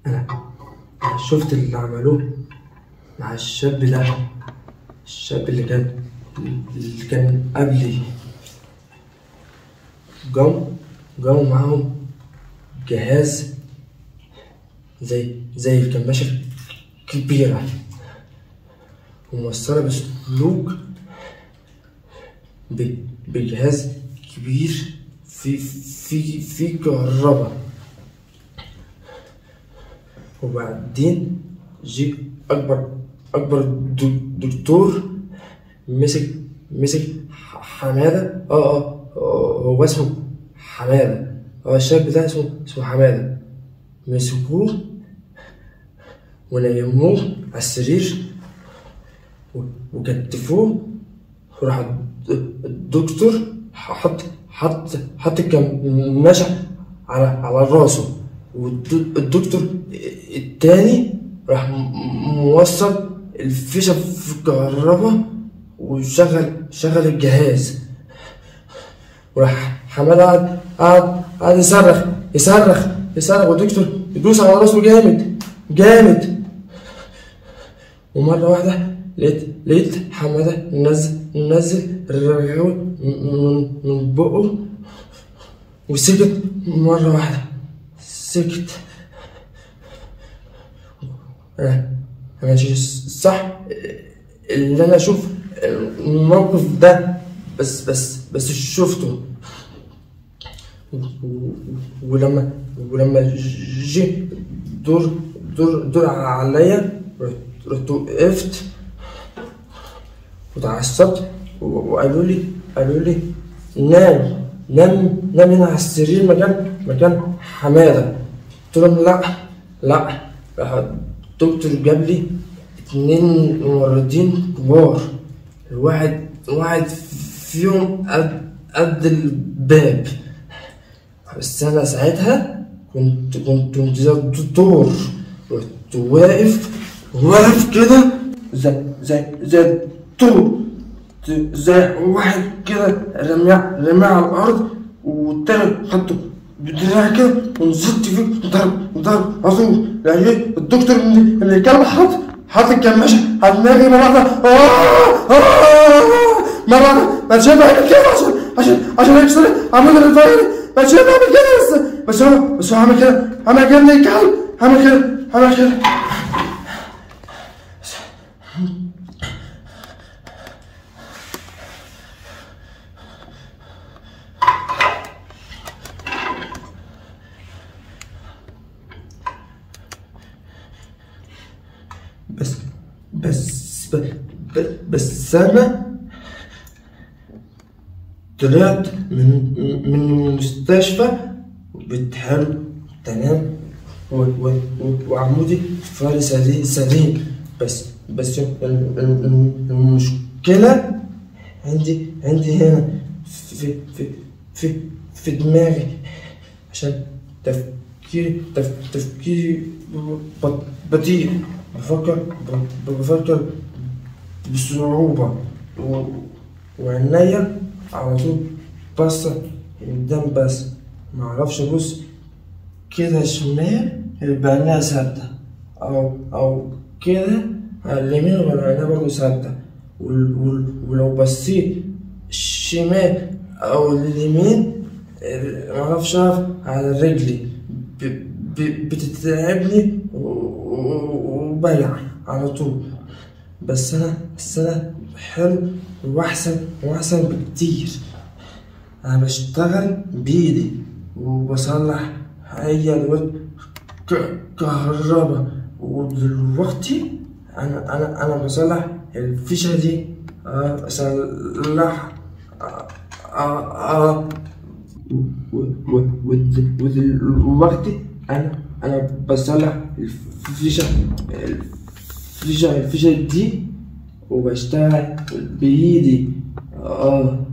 انا أنا شفت اللي عملوه مع الشاب ده الشاب اللي كان اللي كان قبلي جو جو معاهم جهاز زي زي الكماشة كبيرة وموصلة بسلوك ب- بجهاز كبير في في في كهرباء وبعدين جه أكبر أكبر دو- دكتور مسك مسك ح- حمادة اه اه آه، هو اسمه حمادة هو الشاب ده اسمه اسمه حمادة مسكوه ونيموه على السرير و- وكتفوه وراح الد- الدكتور حط حط حط الكماشة على على راسه والدكتور التاني راح م- موصل الفيشة في الكهرباء وشغل شغل الجهاز وراح حمادة قعد قعد قعد يصرخ يصرخ يصرخ والدكتور يدوس على راسه جامد جامد ومرة واحدة لقيت لقيت حمادة نزل نزل الرغيوي من من بقه وسكت مرة واحدة سكت أنا ما كانش صح اللي أنا أشوف الموقف ده بس بس بس شفته ولما ولما جه دور دور دور عليا رحت- رحت وقفت وتعصبت و- وقالوا لي قالوا لي نام نام نام هنا على السرير مكان مكان حماده قلت لهم لا لا راح الدكتور جاب لي اتنين ممرضين كبار الواحد واحد فيهم قد قد الباب بس انا ساعتها كنت كنت كنت زي الدكتور كنت واقف واقف كده زي زي زي الدكتور زي واحد كده رميه رميه على الارض والتاني خدته بدراعي كده ونزلت فيه ضرب ضرب على طول يعني إيه؟ الدكتور اللي اللي كان حاطط حاطط الكماشة على دماغي مرة واحدة آه آه مرة واحدة ما تشوف اعمل كده عشان عشان عشان يكسر عمود الفاير ما تشوف اعمل كده بس بس هو بس هو عمل كده عمل كده من الكلب عمل كده عمل كده بس بس بس, بس انا طلعت من من المستشفى بتحل تمام و- و- و- وعمودي فاري سليم سليم بس بس ال- ال- ال- المشكلة عندي عندي هنا في في في في دماغي عشان تفكيري تف تفكيري ب- بطيء بفكر ب- بفكر بصعوبة و- وعينيا على طول باصة قدام بس معرفش أبص كده شمال يبقى عينيها ثابتة أو أو كده على اليمين ولا عينيها برضه ثابتة وال- وال- ولو بصيت الشمال أو اليمين ال- معرفش أقف على رجلي ب- ب- بتتعبني و- و- وبلع على طول بس انا بس انا حلو واحسن واحسن بكتير انا بشتغل بايدي وبصلح اي ادوات ك- كهرباء ودلوقتي انا انا انا بصلح الفيشه دي آه، اصلح آه، آه، آه، و- و- ود- ودلوقتي انا انا بصلح الفيشه الفيشه الفيشه دي وبشتغل بايدي اه